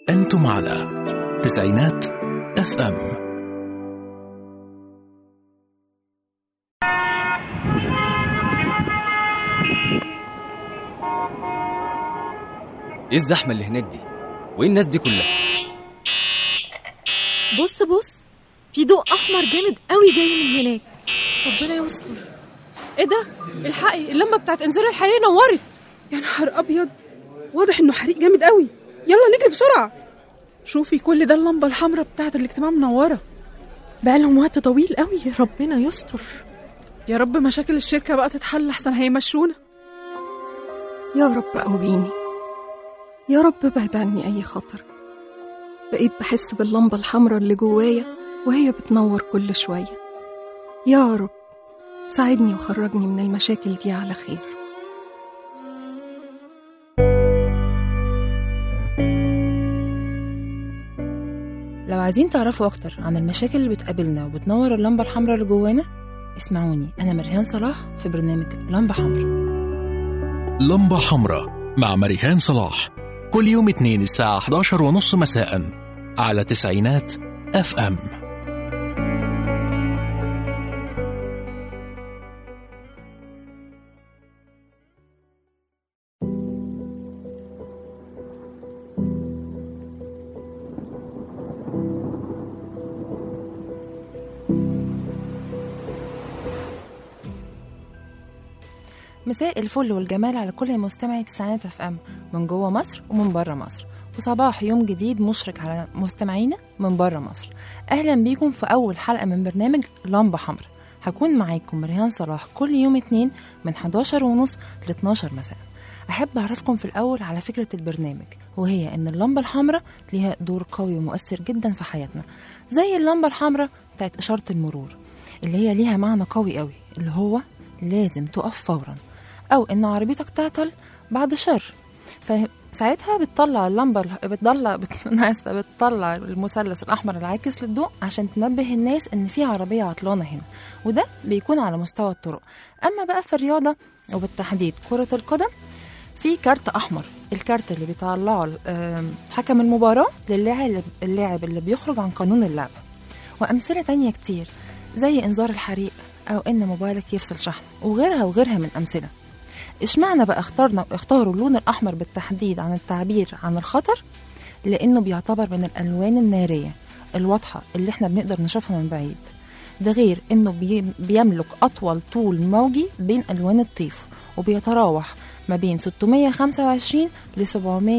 أنتم على تسعينات اف ام ايه الزحمه اللي هناك دي وايه الناس دي كلها بص بص في ضوء احمر جامد قوي جاي من هناك ربنا يستر ايه ده الحقي اللمبه بتاعت انذار الحريق نورت يا نهار ابيض واضح انه حريق جامد قوي يلا نجري بسرعه شوفي كل ده اللمبه الحمراء بتاعت الاجتماع منوره بقالهم وقت طويل قوي ربنا يستر يا رب مشاكل الشركه بقى تتحل احسن هيمشونا يا رب قويني يا رب ابعد عني أي خطر بقيت بحس باللمبة الحمراء اللي جوايا وهي بتنور كل شوية يا رب ساعدني وخرجني من المشاكل دي على خير لو عايزين تعرفوا أكتر عن المشاكل اللي بتقابلنا وبتنور اللمبة الحمراء اللي جوانا اسمعوني أنا مريهان صلاح في برنامج لمبة حمراء لمبة حمراء مع مريهان صلاح كل يوم اثنين الساعة 11 ونص مساء على تسعينات اف ام مساء الفل والجمال على كل مستمعي تسعينات اف ام من جوه مصر ومن بره مصر وصباح يوم جديد مشرق على مستمعينا من بره مصر اهلا بيكم في اول حلقه من برنامج لمبه حمراء هكون معاكم ريهان صلاح كل يوم اتنين من 11 ونص ل 12 مساء احب اعرفكم في الاول على فكره البرنامج وهي ان اللمبه الحمراء ليها دور قوي ومؤثر جدا في حياتنا زي اللمبه الحمراء بتاعت اشاره المرور اللي هي ليها معنى قوي قوي اللي هو لازم تقف فورا او ان عربيتك تعطل بعد شر فساعتها بتطلع اللمبه بتطلع بت... انا اسفه بتطلع المثلث الاحمر العاكس للضوء عشان تنبه الناس ان في عربيه عطلانه هنا وده بيكون على مستوى الطرق اما بقى في الرياضه وبالتحديد كره القدم في كارت احمر الكارت اللي بيطلعه آم، حكم المباراه للاعب اللاعب اللي بيخرج عن قانون اللعب وامثله تانية كتير زي انذار الحريق او ان موبايلك يفصل شحن وغيرها وغيرها من امثله اشمعنى بقى اخترنا اختاروا اللون الاحمر بالتحديد عن التعبير عن الخطر لانه بيعتبر من الالوان الناريه الواضحه اللي احنا بنقدر نشوفها من بعيد ده غير انه بي- بيملك اطول طول موجي بين الوان الطيف وبيتراوح ما بين 625 ل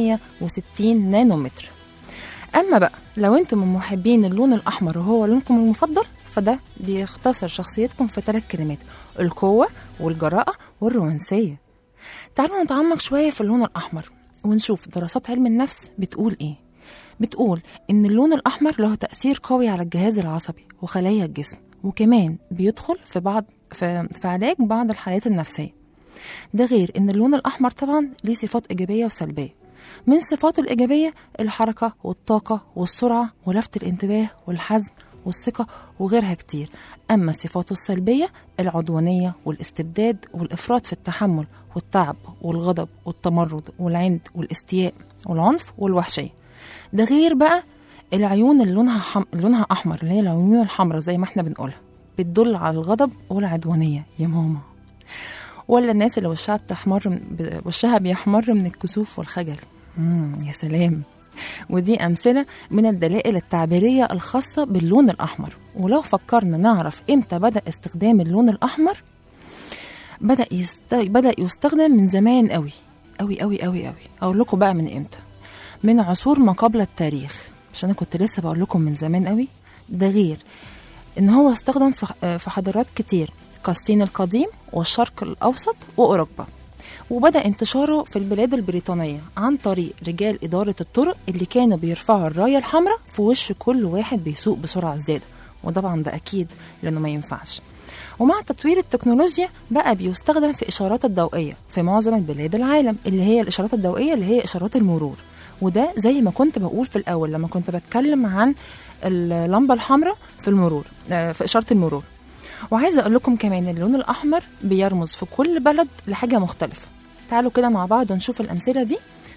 760 نانومتر اما بقى لو انتم من محبين اللون الاحمر وهو لونكم المفضل فده بيختصر شخصيتكم في ثلاث كلمات القوه والجراءه والرومانسيه تعالوا نتعمق شويه في اللون الاحمر ونشوف دراسات علم النفس بتقول ايه بتقول ان اللون الاحمر له تاثير قوي على الجهاز العصبي وخلايا الجسم وكمان بيدخل في بعض في, في علاج بعض الحالات النفسيه ده غير ان اللون الاحمر طبعا ليه صفات ايجابيه وسلبيه من صفاته الايجابيه الحركه والطاقه والسرعه ولفت الانتباه والحزم والثقه وغيرها كتير اما صفاته السلبيه العدوانيه والاستبداد والافراط في التحمل والتعب والغضب والتمرد والعند والاستياء والعنف والوحشيه ده غير بقى العيون اللي لونها حم... لونها احمر اللي هي العيون الحمراء زي ما احنا بنقولها بتدل على الغضب والعدوانيه يا ماما ولا الناس اللي وشها بتحمر من... ب- وشها بيحمر من الكسوف والخجل مم يا سلام ودي أمثلة من الدلائل التعبيرية الخاصة باللون الأحمر ولو فكرنا نعرف إمتى بدأ استخدام اللون الأحمر بدأ, يست... بدأ يستخدم من زمان قوي قوي قوي قوي قوي أقول لكم بقى من إمتى من عصور ما قبل التاريخ مش أنا كنت لسه بقول لكم من زمان قوي ده غير إن هو استخدم في في حضارات كتير كالصين القديم والشرق الأوسط وأوروبا وبدأ انتشاره في البلاد البريطانية عن طريق رجال إدارة الطرق اللي كانوا بيرفعوا الراية الحمراء في وش كل واحد بيسوق بسرعة زيادة وطبعا ده أكيد لأنه ما ينفعش ومع تطوير التكنولوجيا بقى بيستخدم في إشارات الضوئية في معظم البلاد العالم اللي هي الإشارات الضوئية اللي هي إشارات المرور وده زي ما كنت بقول في الأول لما كنت بتكلم عن اللمبة الحمراء في المرور آه، في إشارة المرور وعايزة أقول لكم كمان اللون الأحمر بيرمز في كل بلد لحاجة مختلفة تعالوا كده مع بعض نشوف الأمثلة دي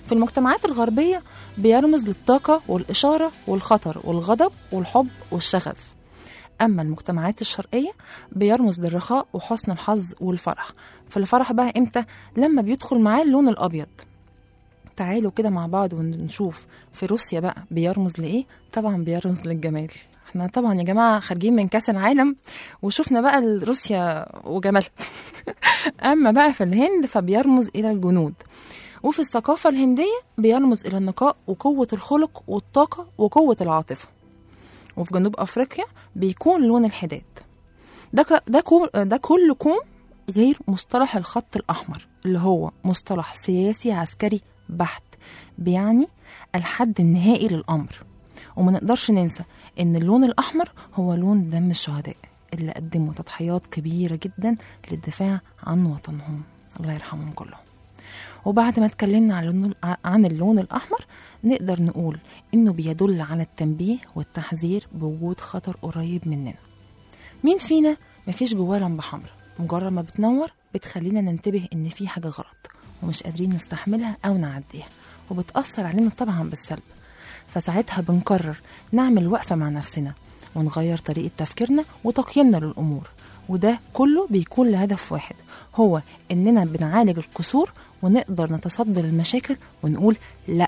في المجتمعات الغربية بيرمز للطاقة والإشارة والخطر والغضب والحب والشغف أما المجتمعات الشرقية بيرمز للرخاء وحسن الحظ والفرح فالفرح بقى إمتى؟ لما بيدخل معاه اللون الأبيض تعالوا كده مع بعض ونشوف في روسيا بقى بيرمز لإيه؟ طبعا بيرمز للجمال احنا طبعا يا جماعة خارجين من كأس العالم وشفنا بقى روسيا وجمالها أما بقى في الهند فبيرمز إلى الجنود وفي الثقافة الهندية بيرمز إلى النقاء وقوة الخلق والطاقة وقوة العاطفة وفي جنوب أفريقيا بيكون لون الحداد ده ك- ده كو- ده كله كوم غير مصطلح الخط الأحمر اللي هو مصطلح سياسي عسكري بحت بيعني الحد النهائي للأمر وما نقدرش ننسى إن اللون الأحمر هو لون دم الشهداء اللي قدموا تضحيات كبيرة جدا للدفاع عن وطنهم الله يرحمهم كلهم وبعد ما اتكلمنا عن اللون, عن اللون الأحمر نقدر نقول إنه بيدل على التنبيه والتحذير بوجود خطر قريب مننا مين فينا مفيش جواه لمبة حمراء مجرد ما بتنور بتخلينا ننتبه إن في حاجة غلط ومش قادرين نستحملها أو نعديها وبتأثر علينا طبعا بالسلب فساعتها بنقرر نعمل وقفة مع نفسنا ونغير طريقة تفكيرنا وتقييمنا للأمور وده كله بيكون لهدف واحد هو إننا بنعالج القصور ونقدر نتصدى للمشاكل ونقول لأ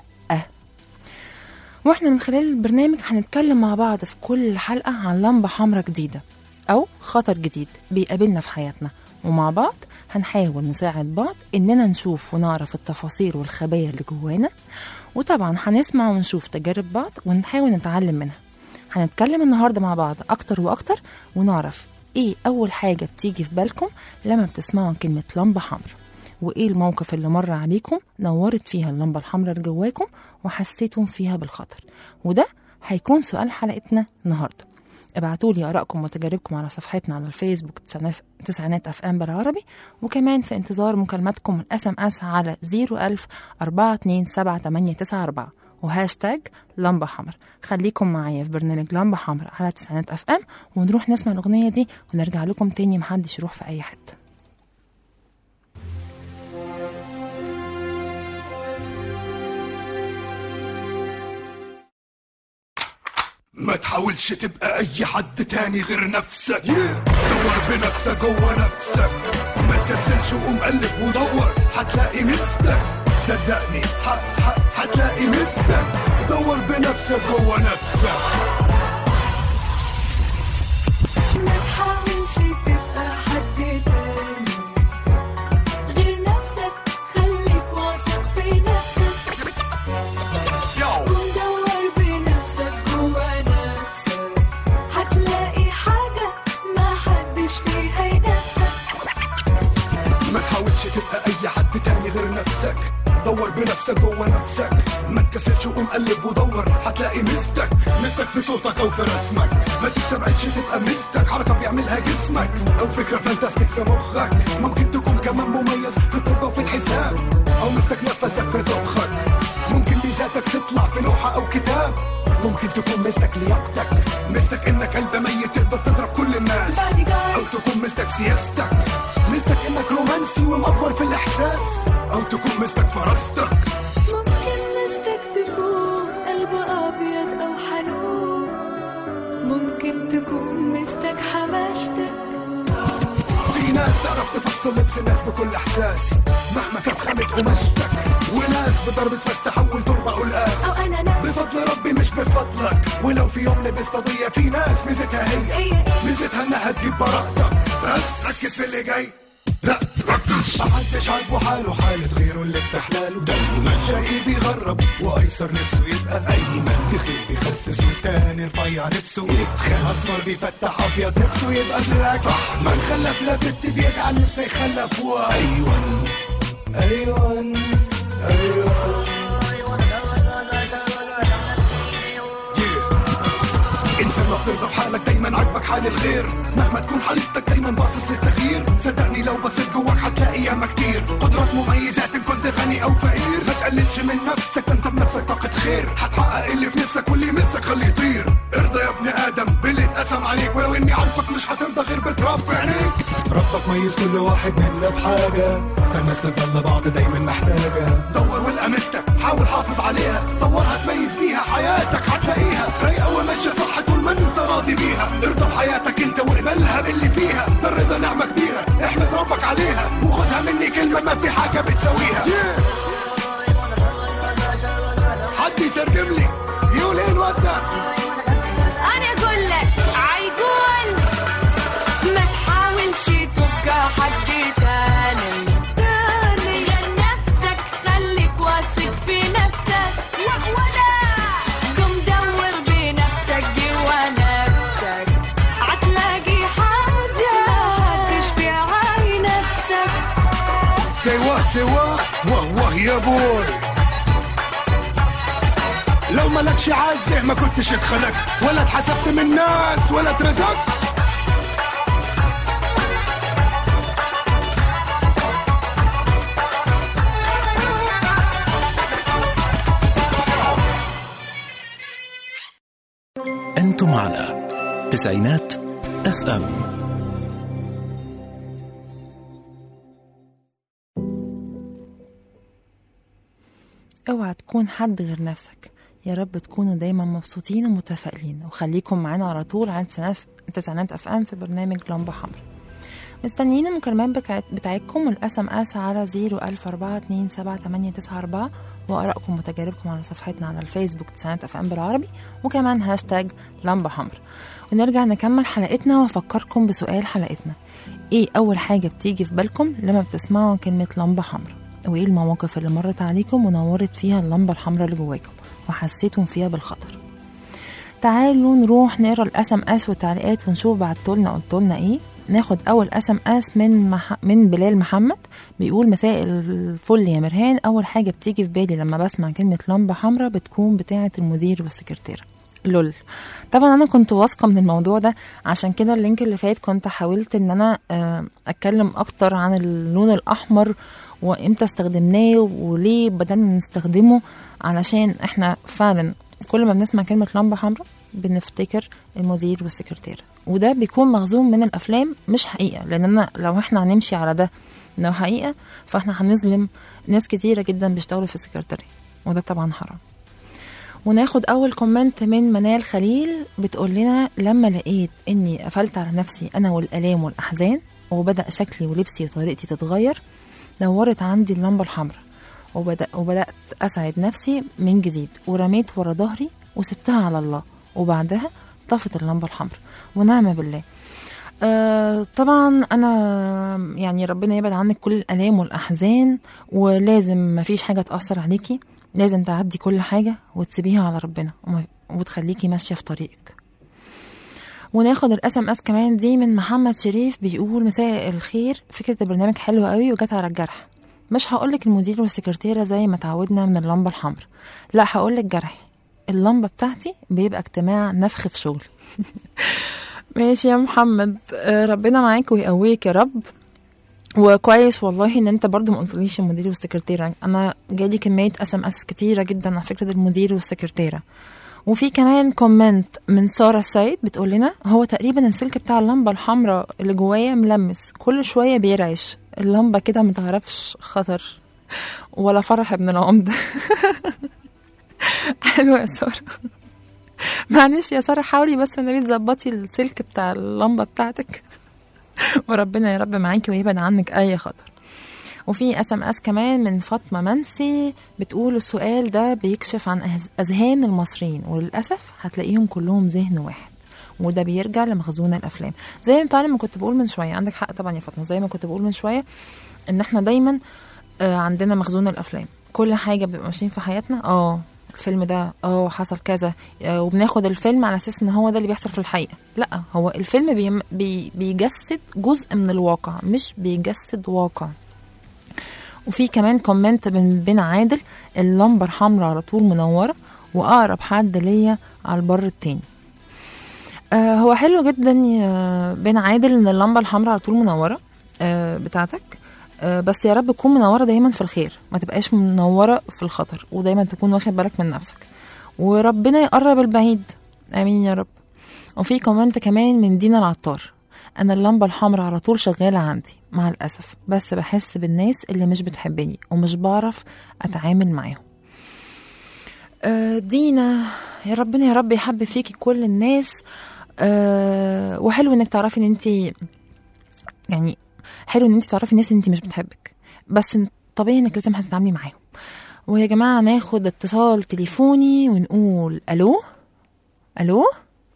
واحنا من خلال البرنامج هنتكلم مع بعض في كل حلقة عن لمبة حمراء جديدة أو خطر جديد بيقابلنا في حياتنا ومع بعض هنحاول نساعد بعض إننا نشوف ونعرف التفاصيل والخبايا اللي جوانا وطبعا هنسمع ونشوف تجارب بعض ونحاول نتعلم منها هنتكلم النهاردة مع بعض أكتر وأكتر ونعرف إيه أول حاجة بتيجي في بالكم لما بتسمعوا كلمة لمبة حمراء وإيه الموقف اللي مر عليكم نورت فيها اللمبة الحمراء اللي جواكم وحسيتم فيها بالخطر وده هيكون سؤال حلقتنا النهارده ابعتوا لي ارائكم وتجاربكم على صفحتنا على الفيسبوك تسعينات- تسعينات اف ام بالعربي وكمان في انتظار مكالماتكم الاس ام اس على 01000 427 وهاشتاج لمبة حمر خليكم معايا في برنامج لمبة حمر على تسعينات اف ام ونروح نسمع الاغنية دي ونرجع لكم تاني محدش يروح في اي حتة ما تحاولش تبقى اي حد تاني غير نفسك دور بنفسك جوه نفسك ما تكسلش وقوم قلب ودور هتلاقي مستك صدقني ح- ح- هتلاقي مستك دور بنفسك جوه نفسك ما تحاولش تبقى حد تاني غير نفسك خليك واثق في نفسك قوم دور بنفسك جوا نفسك هتلاقي حاجة ما حدش فيها ينافسك ما تحاولش تبقى اي حد تاني غير نفسك دور بنفسك جوه نفسك ما تكسلش وقوم قلب ودور هتلاقي مستك مستك في صوتك او في رسمك ما تستبعدش تبقى مستك حركه بيعملها جسمك او فكره فانتاستيك في مخك ممكن تكون كمان مميز في الطب وفي الحساب او مستك نفسك في طبخك ممكن ميزاتك تطلع في لوحه او كتاب ممكن تكون مستك لياقتك مستك انك قلب ميت تقدر تضرب كل الناس او تكون مستك سياستك مستك انك رومانسي ومأفور في الاحساس او تكون مستك فراستك ممكن مستك تكون قلب أبيض أو حنون ممكن تكون مستك حماشتك في ناس تعرف تفصل لبس الناس بكل احساس مهما كانت خامة قماشتك وناس بضربة فاس تحول تربة قلقاس أو أنا ناس بفضل ربي مش بفضلك ولو في يوم لبست قضية في ناس ميزتها هي هي إيه؟ ميزتها انها تجيب براءتك بس ركز في اللي جاي لا ركز محدش عاجبه حاله حالة غيره اللي بتحلاله دايما شقي بيغرب وايسر نفسه يبقى ايمن تخين بيخسس والتاني رفيع نفسه يتخان اسمر بيفتح ابيض نفسه يبقى بلاك من خلف لا بنت بيجعل نفسه يخلف وايوان ايوان ايوان انسان ما بترضى بحالك دايما عاجبك حال الغير مهما تكون حالتك دايما باصص للتغيير صدقني لو بصيت جواك هتلاقي ياما كتير قدرات مميزات ان كنت غني او فقير ما تقللش من نفسك ده انت بنفسك طاقة خير هتحقق اللي في نفسك واللي يمسك خليه يطير ارضى يا ابن ادم باللي اتقسم عليك ولو اني عارفك مش هترضى غير بتراب في عينيك ربك ميز كل واحد منا بحاجة كان الناس تفضل بعض دايما محتاجة دور والقى مستك حاول حاول حافظ عليها طورها تميز بيها حياتك هتلاقيها رايقه وماشيه صح طول ما انت راضي بيها ارضى بحياتك انت واقبلها باللي فيها ده الرضا نعمه كبيره احمد ربك عليها وخدها مني كلمه ما في حاجه بتساويها حد يترجم لي يقول ايه الواد ده انا اقول لك عيقول ما تحاولش تبقى حد تاني تاني لنفسك خليك واثق في نفسك ولا قم دور بنفسك جوا نفسك هتلاقي حاجة تشفي عاي نفسك سوا سوا واه واه يا بوي لو مالكش عزه ما كنتش اتخلقت ولا اتحسبت من ناس ولا اترزقت أنتم على تسعينات اف ام اوعى تكون حد غير نفسك يا رب تكونوا دايما مبسوطين ومتفائلين وخليكم معانا على طول عن تسعينات اف ام في برنامج لمبة حمراء مستنيين المكالمات بتاعت- بتاعتكم والاس ام اس على 004278994 وارائكم وتجاربكم على صفحتنا على الفيسبوك تسعينات اف ام بالعربي وكمان هاشتاج لمبة حمراء ونرجع نكمل حلقتنا وافكركم بسؤال حلقتنا ايه اول حاجة بتيجي في بالكم لما بتسمعوا كلمة لمبة حمراء وايه المواقف اللي مرت عليكم ونورت فيها اللمبة الحمراء اللي جواكم وحسيتم فيها بالخطر تعالوا نروح نقرا الاس ام اس والتعليقات ونشوف بعتولنا قلتولنا ايه ناخد اول اس ام اس من مح... من بلال محمد بيقول مساء الفل يا مرهان اول حاجه بتيجي في بالي لما بسمع كلمه لمبه حمراء بتكون بتاعه المدير والسكرتيره لول طبعا انا كنت واثقه من الموضوع ده عشان كده اللينك اللي فات كنت حاولت ان انا آه، اتكلم اكتر عن اللون الاحمر وامتى استخدمناه وليه بدأنا نستخدمه علشان احنا فعلا كل ما بنسمع كلمة لمبة حمراء بنفتكر المدير والسكرتيرة وده بيكون مخزون من الأفلام مش حقيقة لأننا لو احنا هنمشي على ده لو حقيقة فاحنا هنظلم ناس كتيرة جدا بيشتغلوا في السكرتارية وده طبعا حرام وناخد أول كومنت من منال خليل بتقول لنا لما لقيت إني قفلت على نفسي أنا والآلام والأحزان وبدأ شكلي ولبسي وطريقتي تتغير نورت عندي اللمبة الحمراء وبدأ وبدأت أسعد نفسي من جديد ورميت ورا ظهري وسبتها على الله وبعدها طفت اللمبة الحمراء ونعم بالله آه طبعا انا يعني ربنا يبعد عنك كل الالام والاحزان ولازم مفيش حاجه تاثر عليكي لازم تعدي كل حاجه وتسيبيها على ربنا وما- وتخليكي ماشيه في طريقك وناخد الاس ام اس كمان دي من محمد شريف بيقول مساء الخير فكره البرنامج حلوه قوي وجت على الجرح مش هقولك المدير والسكرتيرة زي ما تعودنا من اللمبة الحمراء لا هقولك جرحي اللمبة بتاعتي بيبقى اجتماع نفخ في شغلي ماشي يا محمد آه، ربنا معاك ويقويك يا رب وكويس والله ان انت برضو ما قلتليش المدير والسكرتيرة انا جالي كمية اس ام اس كتيرة جدا على فكرة المدير والسكرتيرة وفي كمان كومنت من سارة السيد بتقول لنا هو تقريبا السلك بتاع اللمبة الحمراء اللي جوايا ملمس كل شوية بيرعش اللمبة كده متعرفش خطر ولا فرح ابن العمدة حلوة يا سارة معلش يا سارة حاولي بس النبي تظبطي السلك بتاع اللمبة بتاعتك وربنا يا رب معاكي ويبعد عنك أي خطر وفي اس ام اس كمان من فاطمه منسي بتقول السؤال ده بيكشف عن أهز- اذهان المصريين وللاسف هتلاقيهم كلهم ذهن واحد وده بيرجع لمخزون الافلام زي ما فعلا ما كنت بقول من شويه عندك حق طبعا يا فاطمه زي ما كنت بقول من شويه ان احنا دايما آه، عندنا مخزون الافلام كل حاجه بنبقى ماشيين في حياتنا اه الفيلم ده اه حصل كذا آه، وبناخد الفيلم على اساس ان هو ده اللي بيحصل في الحقيقه لا هو الفيلم بي بي بيجسد جزء من الواقع مش بيجسد واقع وفي كمان كومنت من بين عادل اللمبة الحمراء على طول منورة وأقرب حد ليا على البر التاني آه هو حلو جدا يا بين عادل ان اللمبة الحمراء على طول منورة آه بتاعتك آه بس يا رب تكون منورة دايما في الخير ما تبقاش منورة في الخطر ودايما تكون واخد بالك من نفسك وربنا يقرب البعيد امين يا رب وفي كومنت كمان من دينا العطار انا اللمبه الحمراء على طول شغاله عندي مع الاسف بس بحس بالناس اللي مش بتحبني ومش بعرف اتعامل معاهم آه، دينا يا ربنا يا رب يحبب فيكي كل الناس آه، وحلو انك تعرفي ان انت يعني حلو ان انت تعرفي الناس ان انت مش بتحبك بس طبيعي انك لازم هتتعاملي معاهم ويا جماعه ناخد اتصال تليفوني ونقول الو الو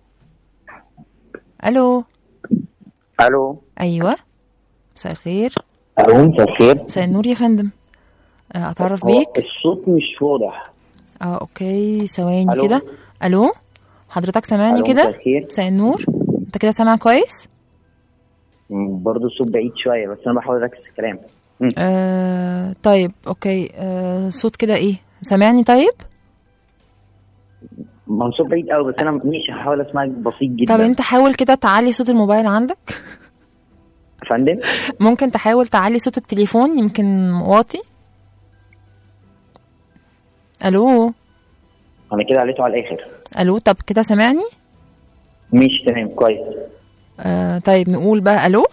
الو الو ايوه مساء الخير الو مساء الخير مساء النور يا فندم آه، اتعرف هو بيك الصوت مش واضح اه اوكي ثواني ألو؟ كده الو حضرتك سامعني ألو، كده مساء الخير. مساء النور انت كده سامع كويس م، برضه الصوت بعيد شويه بس انا بحاول اركز في الكلام م. آه طيب اوكي آه صوت كده ايه سامعني طيب ما هو الصوت بعيد قوي بس انا مش هحاول اسمعك بسيط جدا طب انت حاول كده تعلي صوت الموبايل عندك يا فندم ممكن تحاول تعلي صوت التليفون يمكن واطي الو انا كده عليته على الاخر الو طب كده سامعني مش تمام كويس آه طيب نقول بقى الو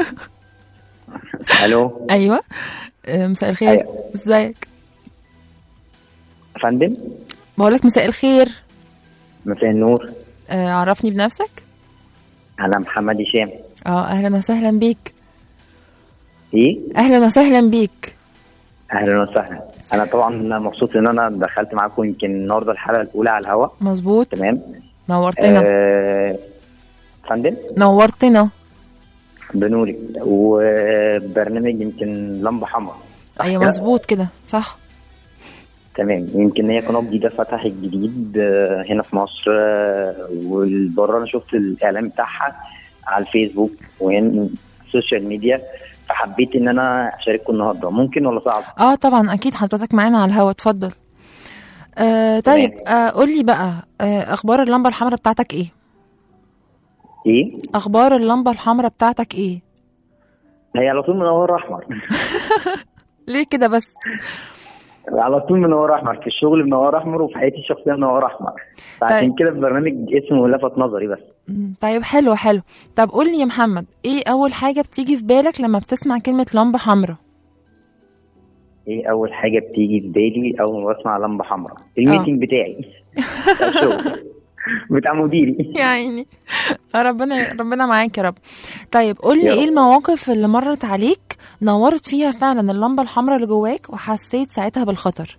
الو ايوه آه مساء الخير أيوة. ازيك يا فندم بقولك مساء الخير مساء النور آه عرفني بنفسك انا محمد هشام اه اهلا وسهلا بيك ايه اهلا وسهلا بيك اهلا وسهلا انا طبعا مبسوط ان انا دخلت معاكم يمكن النهارده الحلقه الاولى على الهواء مظبوط تمام نورتنا آه... فندم نورتنا بنوري وبرنامج يمكن لمبه حمراء صح ايوه كده؟ مظبوط كده صح تمام يمكن هي قناه جديده فتحت جديد آه، هنا في مصر آه، والبره انا شفت الاعلان بتاعها على الفيسبوك وهنا السوشيال ميديا فحبيت ان انا اشارككم النهارده ممكن ولا صعب؟ اه طبعا اكيد حضرتك معانا على الهوا اتفضل آه طيب آه قول لي بقى آه اخبار اللمبه الحمراء بتاعتك ايه ايه؟ اخبار اللمبه الحمراء بتاعتك ايه هي على طول منور احمر ليه كده بس على طول منور احمر في الشغل منور احمر وفي حياتي الشخصيه منور احمر فعشان طيب. كده البرنامج اسمه لفت نظري بس مم، طيب حلو حلو طب قول لي يا محمد ايه اول حاجه بتيجي في بالك لما بتسمع كلمه لمبه حمراء ايه اول حاجه بتيجي في بالي اول ما بسمع لمبه حمراء الميتنج بتاعي بتاع الشغل بتاع مديري يا عيني ربنا ربنا معاك يا رب طيب قول لي يا ايه رب. المواقف اللي مرت عليك نورت فيها فعلا اللمبه الحمراء اللي جواك وحسيت ساعتها بالخطر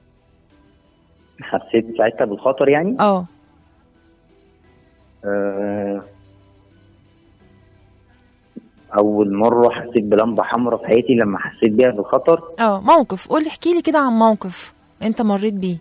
حسيت ساعتها بالخطر يعني اه آه، اول مره حسيت بلمبه حمراء في حياتي لما حسيت بيها بالخطر اه موقف قول لي احكي لي كده عن موقف انت مريت بيه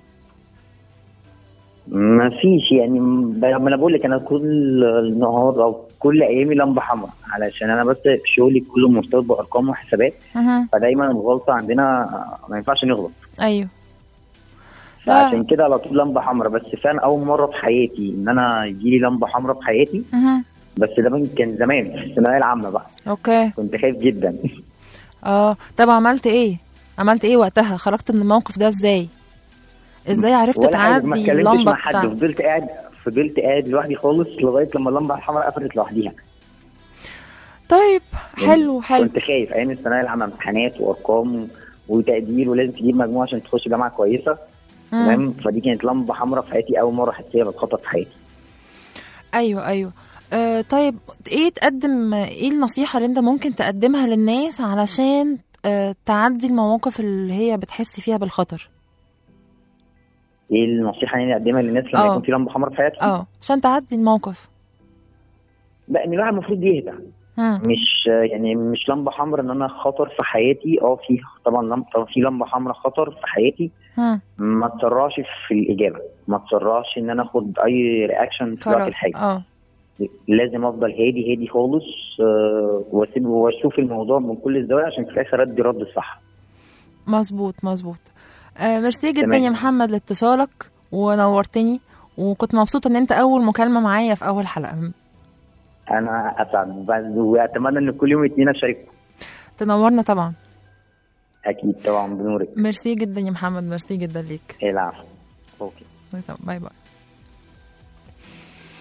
ما فيش يعني ب- ما انا بقول لك انا كل النهار او كل ايامي لمبه حمراء علشان انا بس شغلي كله مرتبط بارقام وحسابات مهم. فدايما الغلطه عندنا ما ينفعش نغلط ايوه فعشان كده على طول لمبه حمراء بس فعلا اول مره في حياتي ان انا يجي لي لمبه حمراء في حياتي مهم. بس ده من- كان زمان في الثانويه العامه بقى اوكي كنت خايف جدا اه طب عملت ايه عملت ايه وقتها خرجت من الموقف ده ازاي ازاي عرفت ولا حاجة، ما تعدي اتكلمتش اللمبه مع حد بتاعتك فضلت قاعد فضلت قاعد لوحدي خالص لغايه لما اللمبه الحمراء قفلت لوحديها طيب حلو حلو كنت خايف ايام الثانويه العامه امتحانات وارقام وتقدير ولازم تجيب مجموعه عشان تخش جامعه كويسه مم. تمام فدي كانت لمبه حمراء في حياتي اول مره احس فيها بالخطر في حياتي ايوه ايوه آه طيب ايه تقدم ايه النصيحه اللي انت ممكن تقدمها للناس علشان آه تعدي المواقف اللي هي بتحس فيها بالخطر ايه النصيحه اللي اقدمها للناس لما آه. يكون في لمبه حمراء في حياتهم اه عشان تعدي الموقف بقى ان الواحد المفروض يهدى مم. مش يعني مش لمبه حمراء ان انا خطر في حياتي اه في طبعا لمبه طبعا في لمبه حمراء خطر في حياتي مم. ما تسرعش في الاجابه ما تسرعش ان انا اخد اي رياكشن في وقت قرار. الحاجه اه لازم افضل هادي هادي خالص آه، واسيب واشوف الموضوع من كل الزوايا عشان في الاخر ادي رد الصح مظبوط مظبوط آه ميرسي جدا تمام. يا محمد لاتصالك ونورتني وكنت مبسوطه ان انت اول مكالمه معايا في اول حلقه انا اسعد بس- واتمنى ان كل يوم اتنين اشارككم تنورنا طبعا اكيد طبعا بنورك ميرسي جدا يا محمد ميرسي جدا ليك العفو اوكي باي باي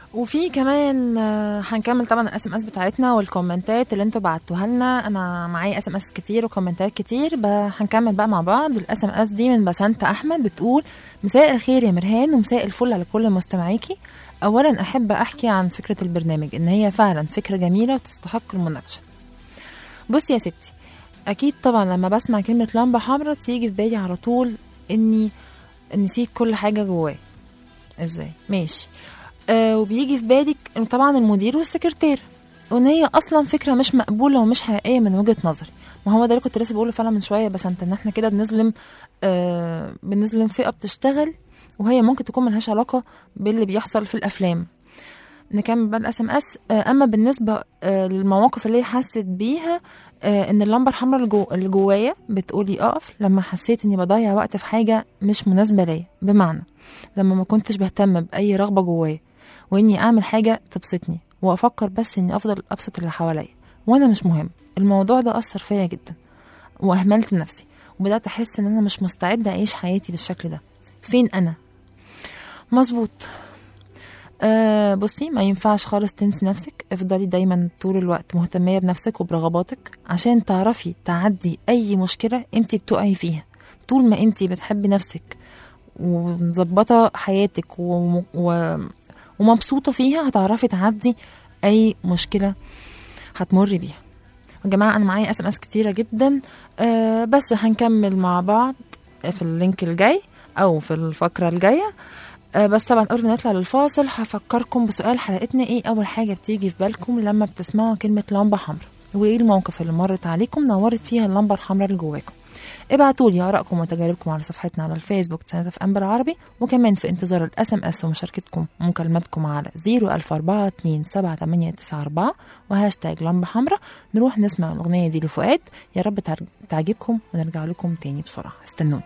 وفي كمان آه، هنكمل طبعا الاس ام اس بتاعتنا والكومنتات اللي انتوا بعتوها لنا انا معايا اس ام اس كتير وكومنتات كتير ب- هنكمل بقى مع بعض الاس ام اس دي من بسنت احمد بتقول مساء الخير يا مرهان ومساء الفل على كل مستمعيكي اولا احب احكي عن فكره البرنامج ان هي فعلا فكره جميله وتستحق المناقشه بصي يا ستي اكيد طبعا لما بسمع كلمه لمبه حمراء تيجي في بالي على طول اني نسيت كل حاجه جواي ازاي ماشي آه وبيجي في بالك إن طبعا المدير والسكرتير وان هي اصلا فكره مش مقبوله ومش حقيقيه من وجهه نظري ما هو ده اللي كنت لسه بقوله فعلا من شويه بس انت ان احنا كده بنظلم آه بنظلم فئه بتشتغل وهي ممكن تكون ملهاش علاقه باللي بيحصل في الافلام نكمل بقى الاس ام اس اما بالنسبه آه للمواقف اللي هي حست بيها آه ان اللمبه الحمراء اللي جو- اللي جوايا بتقولي اقف لما حسيت اني بضيع وقت في حاجه مش مناسبه ليا بمعنى لما ما كنتش بهتم باي رغبه جوايا واني اعمل حاجه تبسطني وافكر بس اني افضل ابسط اللي حواليا وانا مش مهم الموضوع ده اثر فيا جدا واهملت نفسي وبدات احس ان انا مش مستعده اعيش حياتي بالشكل ده فين انا مظبوط آه بصي ما ينفعش خالص تنسي نفسك افضلي دايما طول الوقت مهتمية بنفسك وبرغباتك عشان تعرفي تعدي أي مشكلة انت بتقعي فيها طول ما انت بتحبي نفسك ومظبطة حياتك و... و... ومبسوطة فيها هتعرفي تعدي أي مشكلة هتمري بيها يا جماعة أنا معايا اس ام اس كتيرة جدا آه بس هنكمل مع بعض في اللينك الجاي أو في الفقرة الجاية آه، بس طبعا قبل ما نطلع للفاصل هفكركم بسؤال حلقتنا ايه اول حاجه بتيجي في بالكم لما بتسمعوا كلمه لمبه حمراء وايه الموقف اللي مرت عليكم نورت فيها اللمبه الحمراء اللي جواكم ابعتوا لي ارائكم وتجاربكم على صفحتنا على الفيسبوك سنة في انبر عربي وكمان في انتظار الاس ام اس ومشاركتكم ومكالماتكم على 00427 وهاشتاج لمبه حمراء نروح نسمع الاغنيه دي لفؤاد يا رب تعج- تعجبكم ونرجع لكم تاني بسرعه استنوني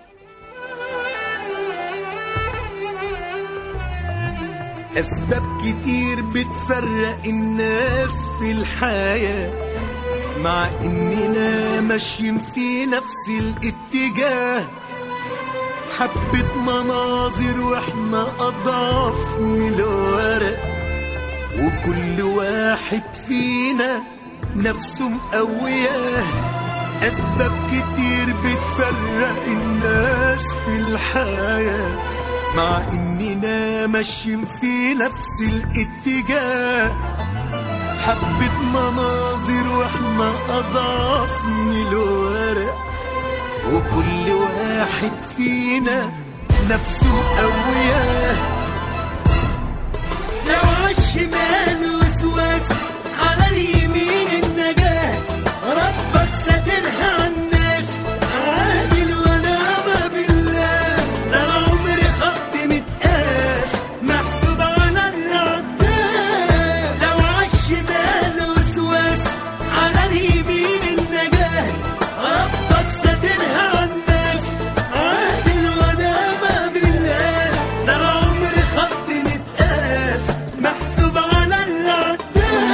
أسباب كتير بتفرق الناس في الحياة مع إننا ماشيين في نفس الاتجاه حبة مناظر وإحنا أضعف من الورق وكل واحد فينا نفسه مقوياه أسباب كتير بتفرق الناس في الحياة مع إننا ماشيين في نفس الاتجاه حبة مناظر وإحنا أضعف من الورق وكل واحد فينا نفسه مقوياه لو عالشمال وسواس على اليمين النجاة ربك ساترها عالناس عادل ونعم بالله ده العمر خط متقاس محسوب على العداد لو عالشمال وسواس على اليمين النجاة ربك ساترها عالناس عادل ونعم بالله ده العمر خط متقاس محسوب على العداد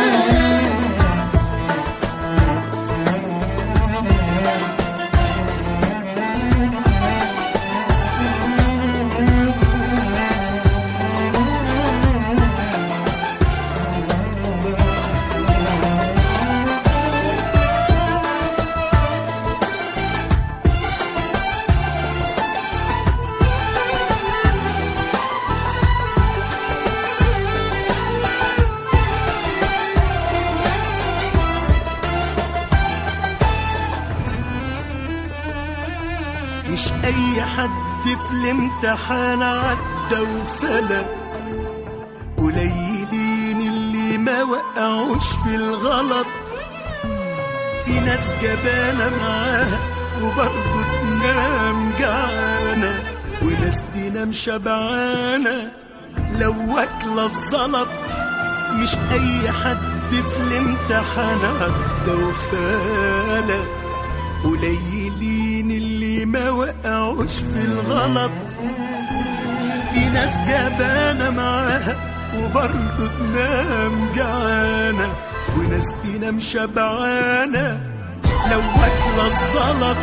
مش اي حد في الامتحان عدى وفلت قليلين اللي ما وقعوش في الغلط في ناس جبانة معاها وبرضه تنام جعانة وناس تنام شبعانة لو واكلة الزلط مش أي حد في الامتحان عدى وفالت قليلين اللي ما وقعوش في الغلط في ناس جبانة معاها وبرضه تنام جعانة وناس تنام شبعانة لو واكلة الزلط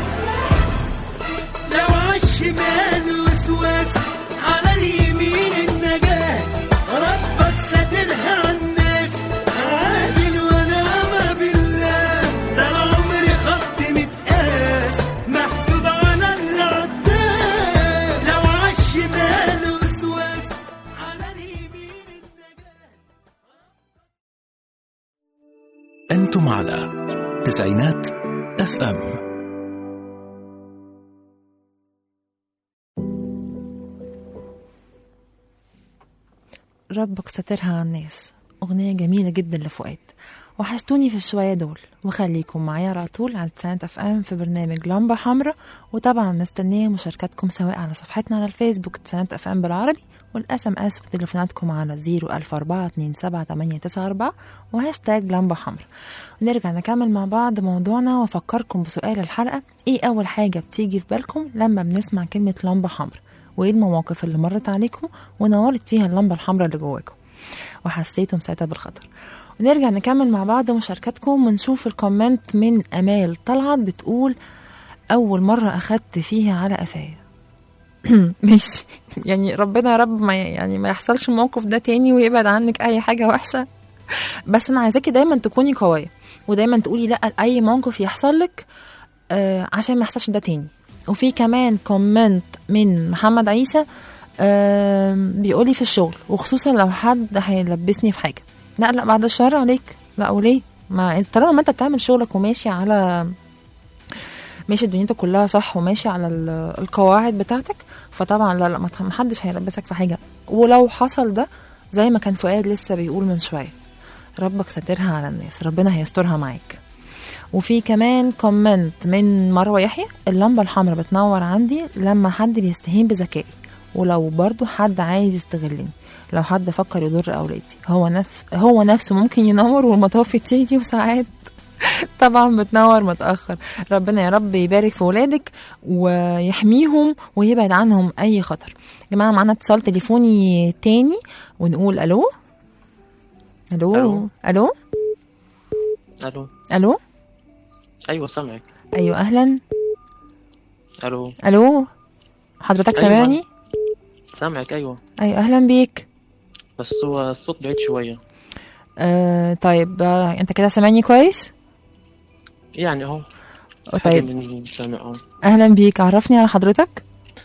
لو عالشمال وسواس على اليمين النجاة ربك أنتم على تسعينات اف ام ربك سترها على الناس أغنية جميلة جدا لفؤاد وحشتوني في الشوية دول وخليكم معايا على طول على تسعينات اف ام في برنامج لمبة حمراء وطبعا مستنية مشاركاتكم سواء على صفحتنا على الفيسبوك تسعينات اف ام بالعربي والاس ام اس وتليفوناتكم على 01427 وهاشتاج لمبة حمراء ونرجع نكمل مع بعض موضوعنا وافكركم بسؤال الحلقة ايه اول حاجة بتيجي في بالكم لما بنسمع كلمة لمبة حمراء وايه المواقف اللي مرت عليكم ونورت فيها اللمبة الحمراء اللي جواكم وحسيتم ساعتها بالخطر ونرجع نكمل مع بعض مشاركاتكم ونشوف الكومنت من امال طلعت بتقول اول مره اخدت فيها على قفايا ماشي يعني ربنا يا رب ما يعني ما يحصلش الموقف ده تاني ويبعد عنك اي حاجه وحشه بس انا عايزاكي دايما تكوني قويه ودايما تقولي لا لاي موقف يحصل لك آه عشان ما يحصلش ده تاني وفي كمان كومنت من محمد عيسى آه بيقولي في الشغل وخصوصا لو حد هيلبسني في حاجه لا لا بعد الشر عليك لا وليه ما طالما ما انت بتعمل شغلك وماشي على ماشي دنيتك كلها صح وماشي على ال- القواعد بتاعتك فطبعا لا لا ما تخ- محدش هيلبسك في حاجه ولو حصل ده زي ما كان فؤاد لسه بيقول من شويه ربك ساترها على الناس ربنا هيسترها معاك وفي كمان كومنت من مروه يحيى اللمبه الحمراء بتنور عندي لما حد بيستهين بذكائي ولو برضو حد عايز يستغلني لو حد فكر يضر اولادي هو نفس هو نفسه ممكن ينور والمطافي تيجي وساعات طبعا بتنور متاخر ربنا يا رب يبارك في ولادك ويحميهم ويبعد عنهم اي خطر يا جماعه معانا اتصال تليفوني تاني ونقول الو الو ألو. الو الو الو ايوه سامعك ايوه اهلا الو الو حضرتك أيوة. سامعني سامعك ايوه ايوه اهلا بيك بس هو الصوت بعيد شويه آه طيب آه انت كده سامعني كويس يعني اهو طيب من سامع اهو اهلا بيك عرفني على حضرتك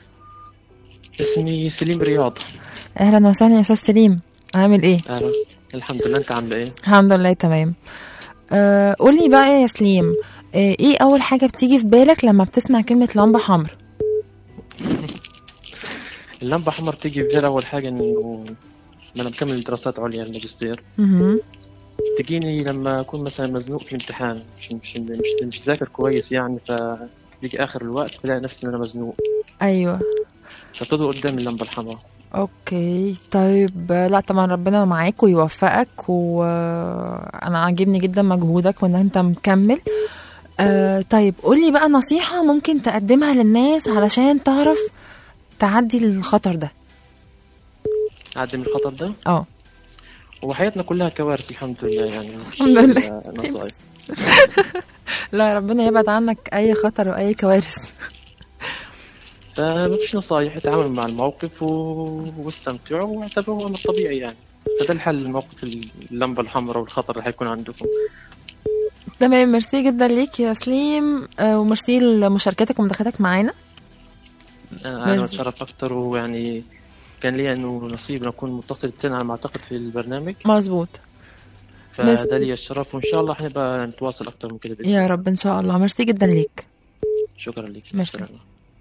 اسمي سليم رياض اهلا وسهلا يا استاذ سليم عامل ايه اهلا الحمد لله انت عامله ايه الحمد لله تمام آه قولي بقى يا سليم آه ايه اول حاجه بتيجي في بالك لما بتسمع كلمه لمبه حمراء اللمبه حمر بتيجي في بالي اول حاجه انه انا بكمل دراسات عليا الماجستير مهم. تجيني لما اكون مثلا مزنوق في الامتحان مش مش مش, مش ذاكر كويس يعني فبيجي اخر الوقت بلاقي نفسي ان انا مزنوق ايوه فتضوء قدامي اللمبه الحمراء اوكي طيب آه، لا طبعا ربنا معاك ويوفقك وانا عاجبني جدا مجهودك وان انت مكمل آه طيب قولي بقى نصيحة ممكن تقدمها للناس علشان تعرف تعدي الخطر ده اعدي من الخطر ده اه وحياتنا كلها كوارث الحمد لله يعني مش الحمد لله. نصائح لا ربنا يبعد عنك اي خطر واي كوارث فما فيش نصايح اتعاملوا مع الموقف و... واستمتعوا واعتبروه امر طبيعي يعني فده الحل لموقف اللمبه الحمراء والخطر اللي حيكون عندكم تمام ميرسي جدا ليك يا سليم آه وميرسي لمشاركتك ومداخلتك معانا انا انا بس- متشرف اكتر ويعني كان لي انه نصيب نكون متصل تاني على ما اعتقد في البرنامج مظبوط فده لي الشرف وان شاء الله حنبقى نتواصل اكتر من كده باذن يا الله رب ان شاء الله ميرسي جدا ليك شكرا لك ميرسي. السلامة.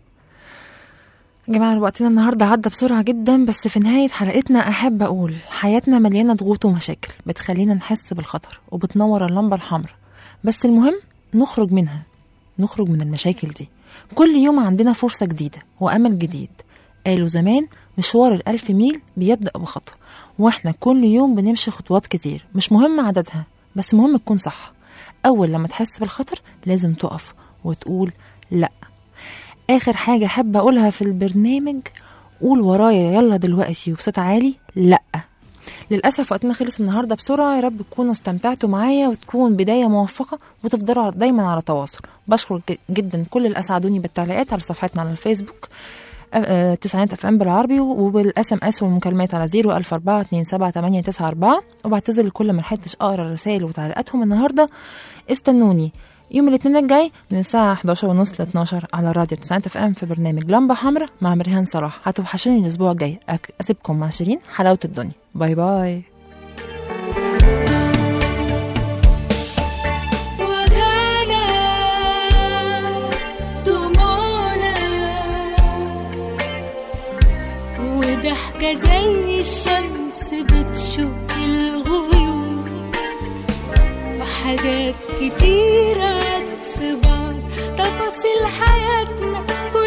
يا جماعة وقتنا النهاردة عدى بسرعة جدا بس في نهاية حلقتنا أحب أقول حياتنا مليانة ضغوط ومشاكل بتخلينا نحس بالخطر وبتنور اللمبة الحمراء بس المهم نخرج منها نخرج من المشاكل دي كل يوم عندنا فرصة جديدة وأمل جديد قالوا زمان مشوار الألف ميل بيبدأ بخطوة وإحنا كل يوم بنمشي خطوات كتير مش مهم عددها بس مهم تكون صح أول لما تحس بالخطر لازم تقف وتقول لأ آخر حاجة حابة أقولها في البرنامج قول ورايا يلا دلوقتي وبصوت عالي لأ للأسف وقتنا خلص النهاردة بسرعة يا رب تكونوا استمتعتوا معايا وتكون بداية موفقة وتفضلوا دايما على تواصل بشكر ج- جدا كل اللي أسعدوني بالتعليقات على صفحتنا على الفيسبوك آه، آه، تسعينات اف ام بالعربي وبالاس ام اس والمكالمات على 004278994 وبعتذر لكل ما لحقتش اقرا الرسائل وتعليقاتهم النهارده استنوني يوم الاثنين الجاي من الساعة 11 ونص ل 12 على راديو تسعينات اف ام في برنامج لمبة حمراء مع مريهان صلاح هتوحشوني الأسبوع الجاي أك- أسيبكم مع شيرين حلاوة الدنيا باي باي ضحكة زي الشمس بتشق الغيوم وحاجات كتير عكس بعض تفاصيل حياتنا كل